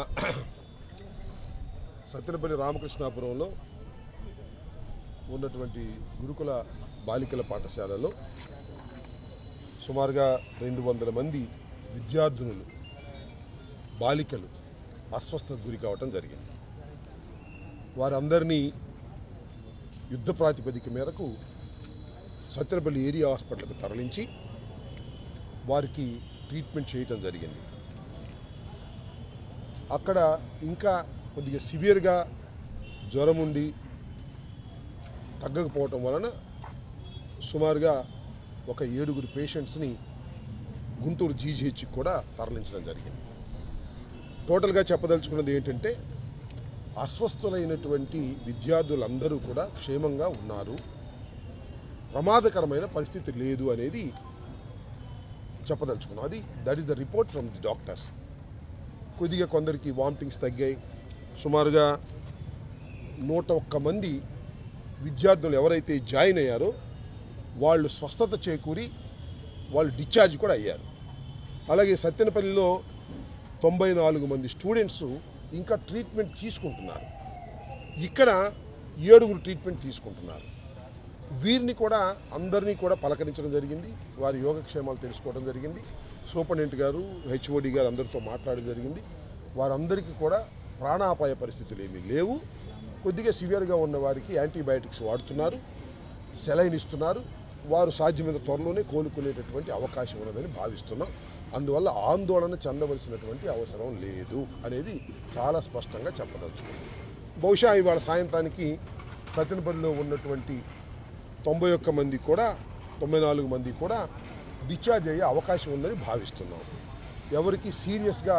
సత్యనపల్లి రామకృష్ణాపురంలో ఉన్నటువంటి గురుకుల బాలికల పాఠశాలలో సుమారుగా రెండు వందల మంది విద్యార్థినులు బాలికలు అస్వస్థతకు గురి కావటం జరిగింది వారందరినీ యుద్ధ ప్రాతిపదిక మేరకు సత్యనపల్లి ఏరియా హాస్పిటల్కి తరలించి వారికి ట్రీట్మెంట్ చేయటం జరిగింది అక్కడ ఇంకా కొద్దిగా సివియర్గా జ్వరం ఉండి తగ్గకపోవటం వలన సుమారుగా ఒక ఏడుగురు పేషెంట్స్ని గుంటూరు జీజీహెచ్కి కూడా తరలించడం జరిగింది టోటల్గా చెప్పదలుచుకున్నది ఏంటంటే అస్వస్థులైనటువంటి విద్యార్థులందరూ కూడా క్షేమంగా ఉన్నారు ప్రమాదకరమైన పరిస్థితి లేదు అనేది చెప్పదలుచుకున్నాం అది that is the report from the doctors కొద్దిగా కొందరికి వామిటింగ్స్ తగ్గాయి సుమారుగా నూట ఒక్క మంది విద్యార్థులు ఎవరైతే జాయిన్ అయ్యారో వాళ్ళు స్వస్థత చేకూరి వాళ్ళు డిశ్చార్జ్ కూడా అయ్యారు అలాగే సత్యనపల్లిలో తొంభై నాలుగు మంది స్టూడెంట్స్ ఇంకా ట్రీట్మెంట్ తీసుకుంటున్నారు ఇక్కడ ఏడుగురు ట్రీట్మెంట్ తీసుకుంటున్నారు వీరిని కూడా అందరినీ కూడా పలకరించడం జరిగింది వారి యోగక్షేమాలు తెలుసుకోవడం జరిగింది సూపరింటెండెంట్ గారు హెచ్ఓడి గారు అందరితో మాట్లాడడం జరిగింది వారందరికీ కూడా ప్రాణాపాయ పరిస్థితులు ఏమీ లేవు కొద్దిగా సివియర్గా ఉన్న వారికి యాంటీబయాటిక్స్ వాడుతున్నారు సెలైన్ ఇస్తున్నారు వారు సాధ్యమైన త్వరలోనే కోలుకునేటటువంటి అవకాశం ఉన్నదని భావిస్తున్నాం అందువల్ల ఆందోళన చెందవలసినటువంటి అవసరం లేదు అనేది చాలా స్పష్టంగా చెప్పదలుచుకుంది బహుశా ఇవాళ సాయంత్రానికి సత్యనపల్లిలో ఉన్నటువంటి తొంభై ఒక్క మంది కూడా తొంభై నాలుగు మంది కూడా డిశ్చార్జ్ అయ్యే అవకాశం ఉందని భావిస్తున్నాం ఎవరికి సీరియస్గా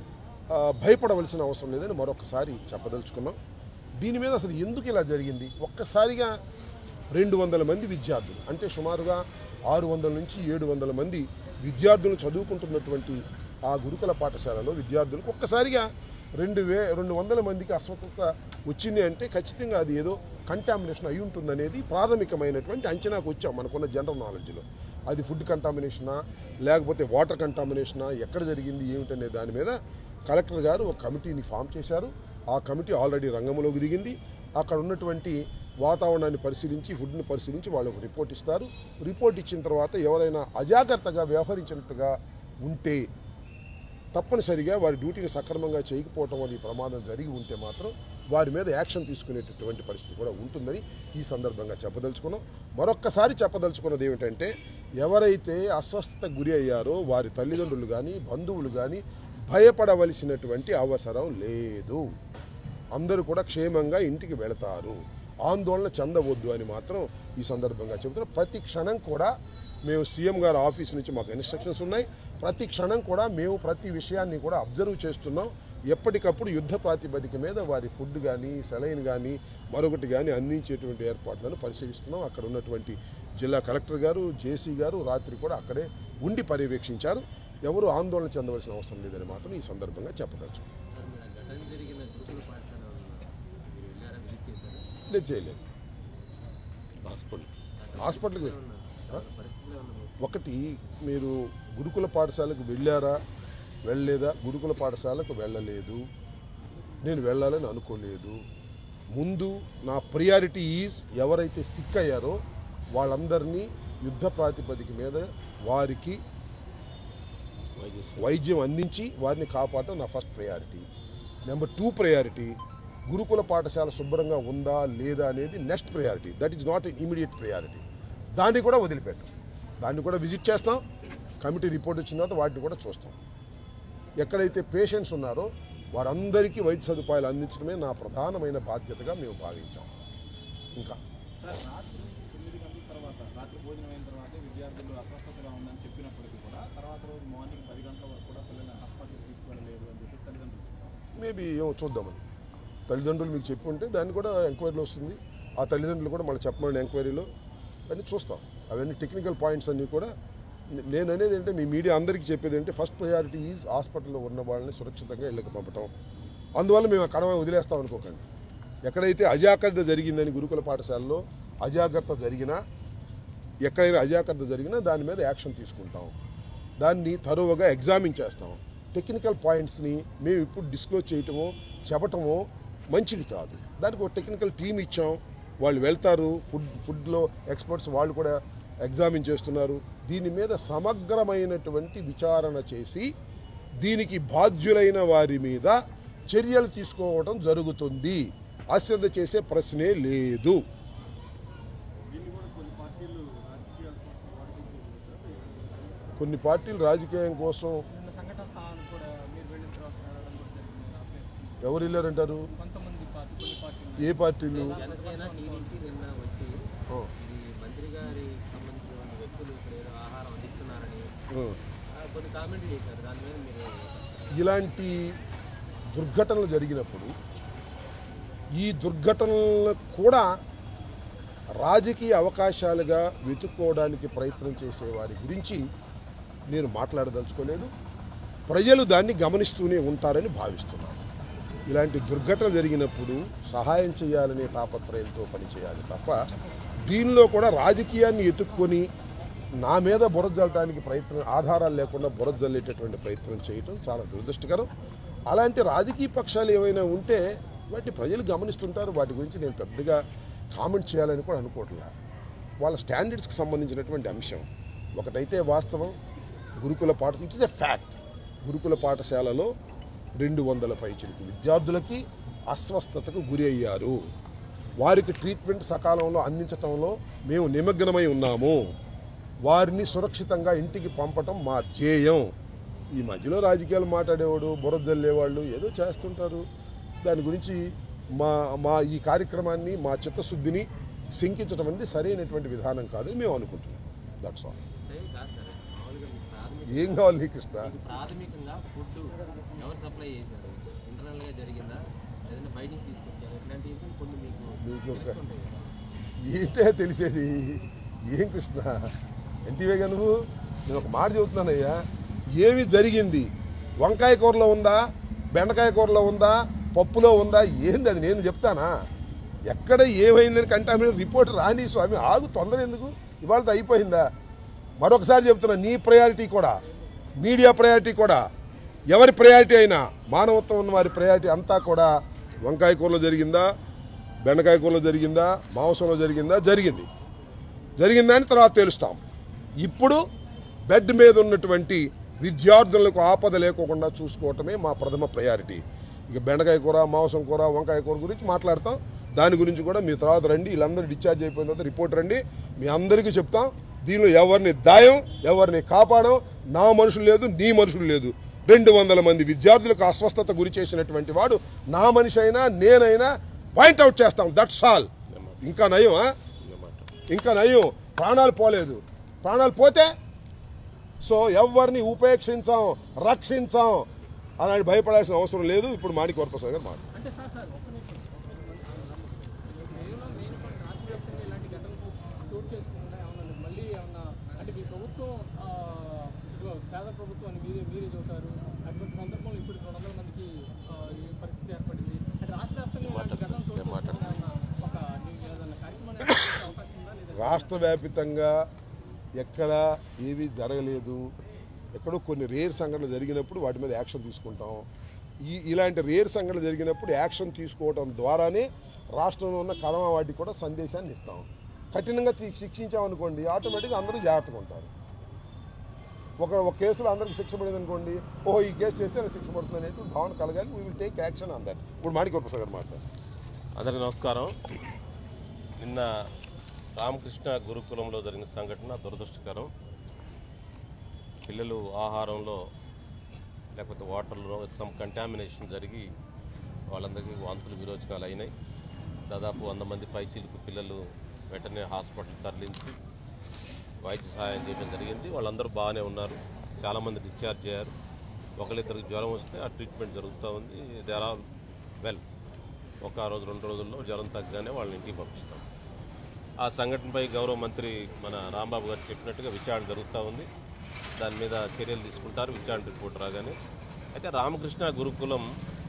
ఆ, భయపడవలసిన అవసరం లేదని మరొకసారి చెప్పదలుచుకున్నాం దీని మీద అసలు ఎందుకు ఇలా జరిగింది ఒక్కసారిగా రెండు వందల మంది విద్యార్థులు అంటే సుమారుగా ఆరు వందల నుంచి ఏడు వందల మంది విద్యార్థులు చదువుకుంటున్నటువంటి ఆ గురుకుల పాఠశాలలో విద్యార్థులకు ఒక్కసారిగా రెండు వే రెండు వందల మందికి అస్వస్థత వచ్చింది అంటే ఖచ్చితంగా అది ఏదో కంటామినేషన్ అయి ఉంటుందనేది ప్రాథమికమైనటువంటి అంచనాకు వచ్చాం మనకున్న జనరల్ నాలెడ్జ్లో అది ఫుడ్ కంటామినేషనా లేకపోతే వాటర్ కంటామినేషనా ఎక్కడ జరిగింది ఏమిటనే దాని మీద కలెక్టర్ గారు ఒక కమిటీని ఫామ్ చేశారు ఆ కమిటీ ఆల్రెడీ రంగంలోకి దిగింది అక్కడ ఉన్నటువంటి వాతావరణాన్ని పరిశీలించి ఫుడ్ని పరిశీలించి వాళ్ళకు రిపోర్ట్ ఇస్తారు రిపోర్ట్ ఇచ్చిన తర్వాత ఎవరైనా అజాగ్రత్తగా వ్యవహరించినట్టుగా ఉంటే తప్పనిసరిగా వారి డ్యూటీని సక్రమంగా చేయకపోవటం వల్ల ఈ ప్రమాదం జరిగి ఉంటే మాత్రం వారి మీద యాక్షన్ తీసుకునేటటువంటి పరిస్థితి కూడా ఉంటుందని ఈ సందర్భంగా చెప్పదలుచుకున్నాం మరొక్కసారి చెప్పదలుచుకున్నది ఏమిటంటే ఎవరైతే అస్వస్థత గురి అయ్యారో వారి తల్లిదండ్రులు కానీ బంధువులు కానీ భయపడవలసినటువంటి అవసరం లేదు అందరూ కూడా క్షేమంగా ఇంటికి వెళతారు ఆందోళన చెందవద్దు అని మాత్రం ఈ సందర్భంగా చెబుతున్నాం ప్రతి క్షణం కూడా మేము సీఎం గారి ఆఫీస్ నుంచి మాకు ఇన్స్ట్రక్షన్స్ ఉన్నాయి ప్రతి క్షణం కూడా మేము ప్రతి విషయాన్ని కూడా అబ్జర్వ్ చేస్తున్నాం ఎప్పటికప్పుడు యుద్ధ ప్రాతిపదిక మీద వారి ఫుడ్ కానీ సెలైన్ కానీ మరొకటి కానీ అందించేటువంటి ఏర్పాట్లను పరిశీలిస్తున్నాం అక్కడ ఉన్నటువంటి జిల్లా కలెక్టర్ గారు జేసీ గారు రాత్రి కూడా అక్కడే ఉండి పర్యవేక్షించారు ఎవరు ఆందోళన చెందవలసిన అవసరం లేదని మాత్రం ఈ సందర్భంగా చెప్పదలుచు సార్ మీరు ఆ ఘటన జరిగిన గురుకుల పాఠశాల మీరు వెళ్ళారా విజిట్ చేశారా లేదు చేయలేదు హాస్పిటల్ హాస్పిటల్కి వెళ్ళి ఆ? పరిస్థితిలో ఉన్న ఒకటి మీరు గురుకుల పాఠశాలకు వెళ్ళారా వెళ్ళలేదా గురుకుల పాఠశాలకు వెళ్ళలేదు నేను వెళ్ళాలని అనుకోలేదు ముందు నా ప్రియారిటీ ఈజ్ ఎవరైతే సిక్ అయ్యారో వాళ్ళందరినీ యుద్ధ ప్రాతిపదిక మీద వారికి వైద్య వైద్యం అందించి వారిని కాపాడటం నా first priority number two priority గురుకుల పాఠశాల శుభ్రంగా ఉందా లేదా అనేది next priority that is not immediate priority దాన్ని కూడా వదిలిపెట్టాం దాన్ని కూడా విజిట్ చేస్తాం కమిటీ రిపోర్ట్ వచ్చిన తర్వాత వాటిని కూడా చూస్తాం ఎక్కడైతే పేషెంట్స్ ఉన్నారో వారందరికీ వైద్య సదుపాయాలు అందించడమే నా ప్రధానమైన బాధ్యతగా మేము భావించాం ఇంకా సార్ రాత్రి తొమ్మిది గంటల తర్వాత రాత్రి భోజనం అయిన తర్వాత విద్యార్థులు అస్వస్థతగా ఉందని చెప్పినప్పటికీ కూడా తర్వాత రోజు మార్నింగ్ పది గంటల వరకు కూడా పిల్లల్ని హాస్పిటల్కి తీసుకెళ్ళలేదు అని చెప్పేసి తల్లిదండ్రులు చెప్తారు మేబీ ఏమో చూద్దామని తల్లిదండ్రులు మీకు చెప్పి ఉంటే దాన్ని కూడా ఎంక్వైరీలో వస్తుంది ఆ తల్లిదండ్రులు కూడా మళ్ళీ చెప్పమని ఎంక్వైరీలో అన్నీ చూస్తాం అవన్నీ టెక్నికల్ పాయింట్స్ అన్నీ కూడా నే- నేను అనేది ఏంటంటే మీ మీడియా అందరికీ చెప్పేది ఏంటంటే ఫస్ట్ ప్రయారిటీ ఈజ్ హాస్పిటల్లో ఉన్న వాళ్ళని సురక్షితంగా ఇళ్ళకి పంపటం అందువల్ల మేము అక్కడ వదిలేస్తాం అనుకోకండి ఎక్కడైతే అజాగ్రత్త జరిగిందని గురుకుల పాఠశాలలో అజాగ్రత్త జరిగినా ఎక్కడైనా అజాగ్రత్త జరిగినా దాని మీద యాక్షన్ తీసుకుంటాం దాన్ని తరువుగా ఎగ్జామిన్ చేస్తాం టెక్నికల్ పాయింట్స్ని మేము ఇప్పుడు డిస్క్లోజ్ చేయటమో చెప్పటమో మంచిది కాదు దానికి ఒక టెక్నికల్ టీం ఇచ్చాం వాళ్ళు వెళ్తారు ఫుడ్ ఫుడ్లో ఎక్స్పర్ట్స్ వాళ్ళు కూడా ఎగ్జామిన్ చేస్తున్నారు దీని మీద సమగ్రమైనటువంటి విచారణ చేసి దీనికి బాధ్యులైన వారి మీద చర్యలు తీసుకోవడం జరుగుతుంది అశ్రద్ధ చేసే ప్రశ్నే లేదు దీన్ని కూడా కొన్ని పార్టీలు రాజకీయాల కోసం వాడుకుంటూ కొన్ని పార్టీలు రాజకీయం కోసం నిన్న సంఘటన స్థానానికి కూడా మీరు వెళ్ళిన తర్వాత వెళ్ళడం కూడా జరిగింది ఆ ప్లేస్కి. ఎవరు వెళ్ళారంటారు కొంతమంది పార్టీ కొన్ని పార్టీలు ఏ పార్టీలు జనసేన టీడీపీ నిన్న వచ్చి ఓ, ఇది మంత్రి గారికి సంబంధించిన ఉన్న వ్యక్తులు ఇక్కడ ఏదో ఆహారం అందిస్తున్నారని ఓ. ఆ, కొన్ని కామెంట్లు చేశారు దాని మీద మీరు ఇలాంటి దుర్ఘటనలు జరిగినప్పుడు ఈ దుర్ఘటనలను కూడా రాజకీయ అవకాశాలుగా వెతుక్కోవడానికి ప్రయత్నం చేసే వారి గురించి నేను మాట్లాడదలుచుకోలేదు ప్రజలు దాన్ని గమనిస్తూనే ఉంటారని భావిస్తున్నాను ఇలాంటి దుర్ఘటన జరిగినప్పుడు సహాయం చేయాలనే తాపత్రయంతో పనిచేయాలి తప్ప దీనిలో కూడా రాజకీయాన్ని ఎత్తుక్కొని నా మీద బురద జల్లడానికి ప్రయత్నం ఆధారాలు లేకుండా బురద జల్లేటటువంటి ప్రయత్నం చేయటం చాలా దురదృష్టకరం అలాంటి రాజకీయ పక్షాలు ఏవైనా ఉంటే వాటిని ప్రజలు గమనిస్తుంటారు వాటి గురించి నేను పెద్దగా కామెంట్ చేయాలని కూడా అనుకోవట్లే వాళ్ళ స్టాండర్డ్స్కి సంబంధించినటువంటి అంశం ఒకటైతే వాస్తవం గురుకుల పాఠ ఇట్ ఇస్ ఎ ఫ్యాక్ట్ గురుకుల పాఠశాలలో రెండు వందల పైచిలకు విద్యార్థులకి అస్వస్థతకు గురి అయ్యారు వారికి ట్రీట్మెంట్ సకాలంలో అందించటంలో మేము నిమగ్నమై ఉన్నాము వారిని సురక్షితంగా ఇంటికి పంపటం మా ధ్యేయం ఈ మధ్యలో రాజకీయాలు మాట్లాడేవాడు బురద జల్లేవాళ్ళు ఏదో చేస్తుంటారు దాని గురించి మా మా ఈ కార్యక్రమాన్ని మా చిత్తశుద్ధిని శంకించడం అనేది సరైనటువంటి విధానం కాదని మేము అనుకుంటున్నాం దట్స్ ఆల్ అంటే కాదు సార్ మామూలుగా మీకు ప్రాథమిక ఏం కావాలి నీకు కృష్ణ మీకు ప్రాథమికంగా ఫుడ్ ఎవరు సప్లై చేశారు ఇంటర్నల్గా జరిగిందా లేదంటే బయట నుంచి తీసుకొచ్చారు ఇట్లాంటివి కొన్ని మీకు మీకు ఒక- తెలుస్తుంటాయి కదా ఏంటే తెలిసేది ఏం కృష్ణ ఎంటివేగా నువ్వు నేను ఒక మాట చెబుతున్నానయ్యా ఏమి జరిగింది వంకాయ కూరలో ఉందా బెండకాయ కూరలో ఉందా పప్పులో ఉందా ఏంది అది నేను చెప్తానా ఎక్కడ ఏమైందని కంటామినేట్ రిపోర్ట్ రాని స్వామి ఆగు తొందర ఎందుకు ఇవాళ అయిపోయిందా మరొకసారి చెప్తున్నా నీ ప్రయారిటీ కూడా మీడియా ప్రయారిటీ కూడా ఎవరి ప్రయారిటీ అయినా మానవత్వం ఉన్న వారి ప్రయారిటీ అంతా కూడా వంకాయ కూరలో జరిగిందా బెండకాయ కూరలో జరిగిందా మాంసంలో జరిగిందా జరిగింది జరిగిందని తర్వాత తెలుస్తాం ఇప్పుడు బెడ్ మీద ఉన్నటువంటి విద్యార్థులకు ఆపద లేకోకుండా చూసుకోవటమే మా ప్రథమ ప్రయారిటీ ఇక బెండకాయ కూర మాంసం కూర వంకాయ కూర గురించి మాట్లాడతాం దాని గురించి కూడా మీ తర్వాత రండి వీళ్ళందరూ డిశ్చార్జ్ అయిపోయిన తర్వాత రిపోర్ట్ రండి మీ అందరికీ చెప్తాం దీనిలో ఎవరిని దాయం ఎవరిని కాపాడం నా మనుషులు లేదు నీ మనుషులు లేదు రెండు వందల మంది విద్యార్థులకు అస్వస్థత గురి చేసినటువంటి వాడు నా మనిషి అయినా నేనైనా పాయింట్అవుట్ చేస్తాం దట్స్ ఆల్ ఇంకా నయం ఆ? ఇంకా నయం ప్రాణాలు పోలేదు ప్రాణాలు పోతే సో ఎవరిని ఉపేక్షించాం రక్షించాం అలాంటి భయపడాల్సిన అవసరం లేదు ఇప్పుడు మాణిక వరప్రసాద్ గారు మాట అంటే సార్ సార్ ఒక్క నిమిషం కేవలం నేను కొన్ని రాష్ట్ర వ్యాప్తంగా ఇలాంటి ఘటనలు చోటు చేసుకుంటే ఏమన్నా మళ్ళీ ఏమన్నా అంటే మీ ప్రభుత్వం ఆ, ఇదిగో పేద ప్రభుత్వం అని మీరే మీరే చూసారు అటువంటి సందర్భంలో ఇప్పుడు రెండు వందల మందికి ఆ, ఈ పరిస్థితి ఏర్పడింది అంటే రాష్ట్ర వ్యాప్తంగా ఇలాంటి ఘటనలు చోటు చేసుకుంటే ఏమన్నా ఒక మీ ఏదైనా కార్యక్రమాన్ని ఏర్పాటు చేసే అవకాశం ఉందా లేదా రాష్ట్ర వ్యాపితంగా ఎక్కడ ఏవి జరగలేదు ఎక్కడో కొన్ని రేర్ సంఘటనలు జరిగినప్పుడు వాటి మీద యాక్షన్ తీసుకుంటాం ఈ ఇలాంటి రేర్ సంఘటనలు జరిగినప్పుడు యాక్షన్ తీసుకోవడం ద్వారానే రాష్ట్రంలో ఉన్న కలమ వాటికి కూడా సందేశాన్ని ఇస్తాం కఠినంగా తీ- శిక్షించామనుకోండి ఆటోమేటిక్గా అందరూ జాగ్రత్తగా ఉంటారు ఒక ఒక కేసులో అందరికి శిక్ష పడింది అనుకోండి ఓహో ఈ కేసు చేస్తే నాకు శిక్ష పడుతుంది అనేటువంటి భావన కలగాలి we will take action on that ఇప్పుడు మాణిక ప్రసాద్ గారు మాట్లాడారు అందరికీ నమస్కారం నిన్న రామకృష్ణ గురుకులంలో జరిగిన సంఘటన దురదృష్టకరం పిల్లలు ఆహారంలో లేకపోతే వాటర్లో సమ్ కంటామినేషన్ జరిగి వాళ్ళందరికీ వాంతులు విరోచనాలు అయినాయి దాదాపు వంద మంది పైచీలకు పిల్లలు వెంటనే హాస్పిటల్ తరలించి వైద్య సహాయం చేయడం జరిగింది వాళ్ళందరూ బాగానే ఉన్నారు చాలామంది డిశ్చార్జ్ అయ్యారు ఒకరిద్దరికి జ్వరం వస్తే ఆ ట్రీట్మెంట్ జరుగుతూ ఉంది దే ఆర్ ఆల్ వెల్ ఒక రోజు రెండు రోజుల్లో జ్వరం తగ్గగానే వాళ్ళని ఇంటికి పంపిస్తాం ఆ సంఘటనపై గౌరవ మంత్రి మన రాంబాబు గారు చెప్పినట్టుగా విచారణ జరుగుతూ ఉంది దాని మీద చర్యలు తీసుకుంటారు విచారణ రిపోర్ట్ రాగానే అయితే రామకృష్ణ గురుకులం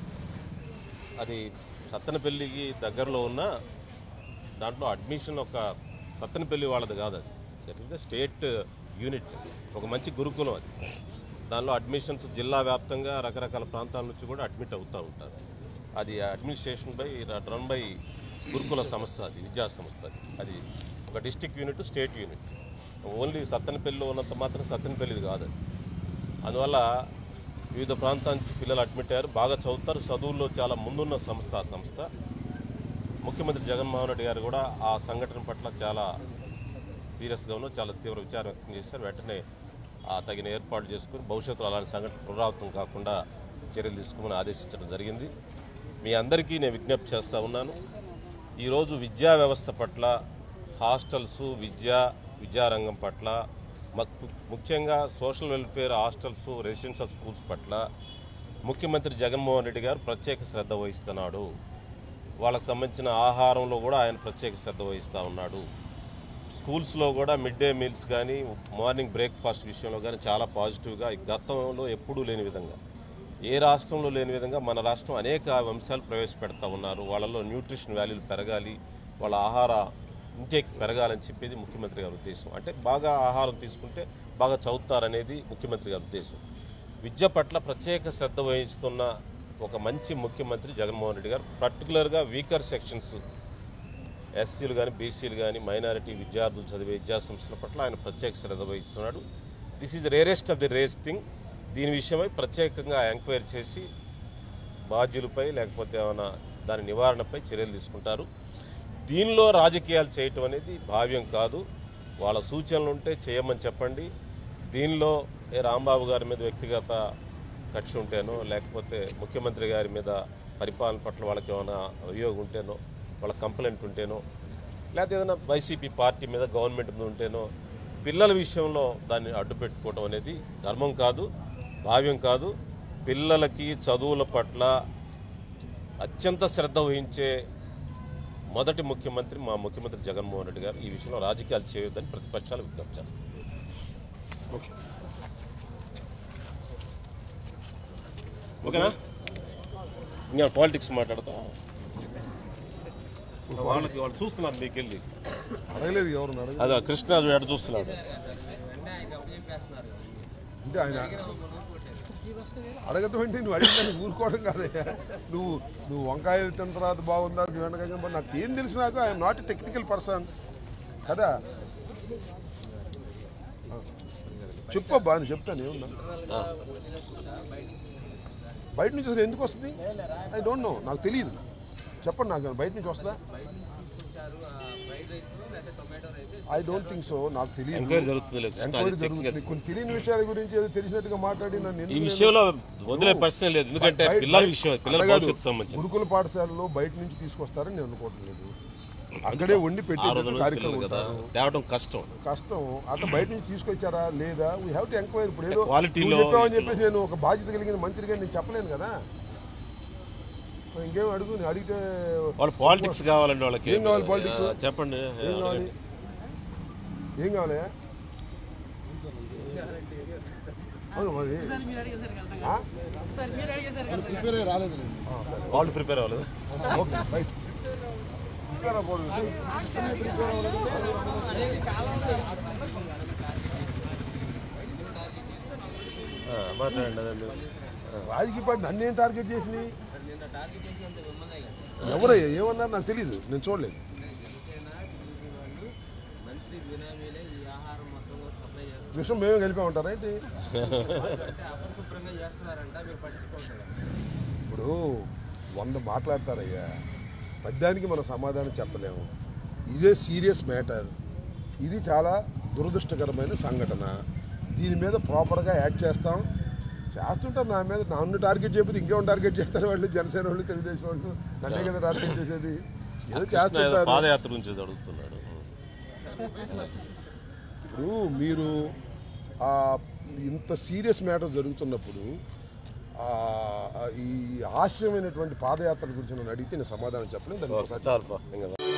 అది సత్తనపల్లికి దగ్గరలో ఉన్న దాంట్లో అడ్మిషన్ ఒక సత్తనపల్లి వాళ్ళది కాదు అది that is the state unit ఒక మంచి గురుకులం అది దానిలో అడ్మిషన్స్ జిల్లా వ్యాప్తంగా రకరకాల ప్రాంతాల నుంచి కూడా అడ్మిట్ అవుతూ ఉంటారు అది అడ్మినిస్ట్రేషన్ బై రన్ బై గురుకుల సంస్థ అది విద్యా సంస్థ అది అది ఒక district unit state unit only సత్తెనపల్లిలో ఉన్నంత మాత్రం సత్తెనపల్లిది కాదు అది అందువల్ల వివిధ ప్రాంతాల నుంచి పిల్లలు అడ్మిట్ అయ్యారు బాగా చదువుతారు చదువుల్లో చాలా ముందున్న సంస్థ ఆ సంస్థ ముఖ్యమంత్రి జగన్మోహన్ రెడ్డి గారు కూడా ఆ సంఘటన పట్ల చాలా సీరియస్గా ఉన్నారు చాలా తీవ్ర విచారం వ్యక్తం చేశారు వెంటనే ఆ తగిన ఏర్పాటు చేసుకుని భవిష్యత్తులో అలాంటి సంఘటన పునరావృతం కాకుండా చర్యలు తీసుకోమని ఆదేశించడం జరిగింది మీ అందరికీ నేను విజ్ఞప్తి చేస్తూ ఉన్నాను ఈరోజు విద్యా వ్యవస్థ పట్ల హాస్టల్స్ విద్య విద్యారంగం పట్ల మక్- ముఖ్యంగా social welfare hostels residential schools పట్ల ముఖ్యమంత్రి జగన్మోహన్ రెడ్డి గారు ప్రత్యేక శ్రద్ధ వహిస్తున్నాడు వాళ్ళకి సంబంధించిన ఆహారంలో కూడా ఆయన ప్రత్యేక శ్రద్ధ వహిస్తూ ఉన్నాడు స్కూల్స్లో కూడా మిడ్ డే మీల్స్ కానీ మార్నింగ్ బ్రేక్ఫాస్ట్ విషయంలో కానీ చాలా పాజిటివ్గా ఈ గతంలో ఎప్పుడూ లేని విధంగా ఏ రాష్ట్రంలో లేని విధంగా మన రాష్ట్రం అనేక అంశాలు ప్రవేశపెడతా ఉన్నారు వాళ్ళలో న్యూట్రిషన్ వాల్యూలు పెరగాలి వాళ్ళ ఆహార ఇంటేక్ పెరగాలని చెప్పేది ముఖ్యమంత్రి గారి ఉద్దేశం అంటే బాగా ఆహారం తీసుకుంటే బాగా చదువుతారనేది ముఖ్యమంత్రి గారి ఉద్దేశం విద్య పట్ల ప్రత్యేక శ్రద్ధ వహిస్తున్న ఒక మంచి ముఖ్యమంత్రి జగన్మోహన్ రెడ్డి గారు పర్టికులర్గా వీకర్ సెక్షన్స్ ఎస్సీలు కానీ బీసీలు కానీ మైనారిటీ విద్యార్థులు చదివే విద్యా సంస్థల పట్ల ఆయన ప్రత్యేక శ్రద్ధ వహిస్తున్నాడు this is rarest of the rare thing దీని విషయమై ప్రత్యేకంగా ఎంక్వైరీ చేసి బాధ్యులపై లేకపోతే ఏమైనా దాని నివారణపై చర్యలు తీసుకుంటారు దీనిలో రాజకీయాలు చేయటం అనేది భావ్యం కాదు వాళ్ళ సూచనలు ఉంటే చేయమని చెప్పండి దీనిలో ఏ రాంబాబు గారి మీద వ్యక్తిగత కక్ష ఉంటేనో లేకపోతే ముఖ్యమంత్రి గారి మీద పరిపాలన పట్ల వాళ్ళకి ఏమైనా అభియోగం ఉంటేనో వాళ్ళ కంప్లైంట్ ఉంటేనో లేకపోతే ఏదైనా వైసీపీ పార్టీ మీద గవర్నమెంట్ మీద ఉంటేనో పిల్లల విషయంలో దాన్ని అడ్డు పెట్టుకోవడం అనేది ధర్మం కాదు భావ్యం కాదు పిల్లలకి చదువుల పట్ల అత్యంత శ్రద్ధ వహించే మొదటి ముఖ్యమంత్రి మా ముఖ్యమంత్రి జగన్మోహన్ రెడ్డి గారు ఈ విషయంలో రాజకీయాలు చేయొద్దని ప్రతిపక్షాలు విజ్ఞప్తి చేస్తారు ఓకే ఓకేనా ఇంకా పాలిటిక్స్ మాట్లాడతా వాళ్ళకి వాళ్ళు చూస్తున్నారు మీకు వెళ్ళి అడగలేదు ఎవరు అడగలేదు అదే కృష్ణరాజు ఎడ చూస్తున్నాడు వెంటనే ఆయన అప్పచెప్పేస్తున్నారు అంటే ఆయన అడగటం అంటే నువ్వు అడిగిన ఊరుకోవడం కాదయ్యా నువ్వు నువ్వు వంకాయ తిన్న తర్వాత బాగుందా బెండకాయ తిన్న తర్వాత నాకు ఏం తెలుసు నాకు ఐఎమ్ నాట్ టెక్నికల్ పర్సన్ కదా ఆ. చెప్పబ్బా అని చెప్తాను ఏమన్నా బయట నుంచి అసలు ఎందుకు వస్తుంది ఐ డోంట్ నో నాకు తెలియదు చెప్పండి నాకు బయట నుంచి వస్తుందా తీసుకొచ్చారు ఫ్రైడ్ రైస్ లేకపోతే tomato rice I don't think so నాకు తెలియదు ఎంక్వైరీ జరుగుతుంది లేదు. ఎంక్వైరీ అది జరుగుతుంది technical. కొన్ని తెలియని విషయాల గురించి ఏదో తెలిసినట్టుగా మాట్లాడి నన్ను ఈ ఎందుకు నేను- విషయంలో వదిలే ప్రశ్న లేదు ఎందుకంటే బయట- పిల్లల విషయం పిల్లల అలా కాదు. భవిష్యత్తు సంబంధించి గురుకుల పాఠశాలలో బయట నుంచి తీసుకొస్తారని నేను అనుకోవటం లేదు అక్కడే వండి ఆ పెట్టే రోజుల్లో కార్యక్రమం పిల్లలు కదా ఉంటారు తేవడం కష్టం కష్టం అట్లా బయట నుంచి తీసుకొచ్చారా లేదా వీ హ్యావ్ టు ఎంక్వైరీ ఇప్పుడు ఏదో Quality నువ్వు లో చెప్పావని చెప్పేసి నేను ఒక బాధ్యత కలిగిన మంత్రిగా నేను చెప్పలేను కదా ఇంకేం అడుగు నేను అడిగితే వాళ్ళు పాలిటిక్స్ కావాలండి వాళ్ళకి ఏం కావాలి politics? ఆ, చెప్పండి ఏం కావాలి ఏం కావాలి అవును మరి ఆ? ఆ, సరే వాళ్ళు ప్రిపేర్ అవ్వలేదు ఓకే రైట్ ప్రిపేర్ అవ్వకూడదు ఆ, మాట్లాడండి అదండి రాజకీయ పార్టీ నన్ను ఏం టార్గెట్ చేసినాయి నిన్న టార్గెట్ చేసినంత మిమ్మల్నే కదా ఎవరయ్యా ఏమన్నారు నాకు తెలియదు నేను చూడలేదు జనసేన టీడీపీ వాళ్ళు మంత్రి బినామీలే ఈ ఆహారం మొత్తం కూడా సప్లై చేస్తారు విషయం మేమే కలిపామంటారా ఏంటి అంటే అపరిశుభ్రంగా చేస్తున్నారంట మీరు పట్టించుకుంటారు ఇప్పుడు వంద మాట్లాడతారయ్యా పద్యానికి మనం సమాధానం చెప్పలేము ఇదే సీరియస్ మ్యాటర్ ఇది చాలా దురదృష్టకరమైన సంఘటన దీని మీద ప్రాపర్గా యాడ్ చేస్తాం చేస్తుంటారు నా మీద నన్ను టార్గెట్ చేయకపోతే ఇంకేమైనా టార్గెట్ చేస్తారు వాళ్ళు జనసేన వాళ్ళు తెలుగుదేశం వాళ్ళు నన్నే కదా టార్గెట్ చేసేది ఏదో ఏదో చేస్తుంటారు పాదయాత్ర గురించి అడుగుతున్నాడు ఇప్పుడు మీరు ఆ ఇంత సీరియస్ మ్యాటర్ జరుగుతున్నప్పుడు ఆ, ఈ హాస్యమైనటువంటి పాదయాత్రల గురించి నన్ను అడిగితే నేను సమాధానం చెప్పలేను దానికి ఒకసారి చాలు పా, ఇంకా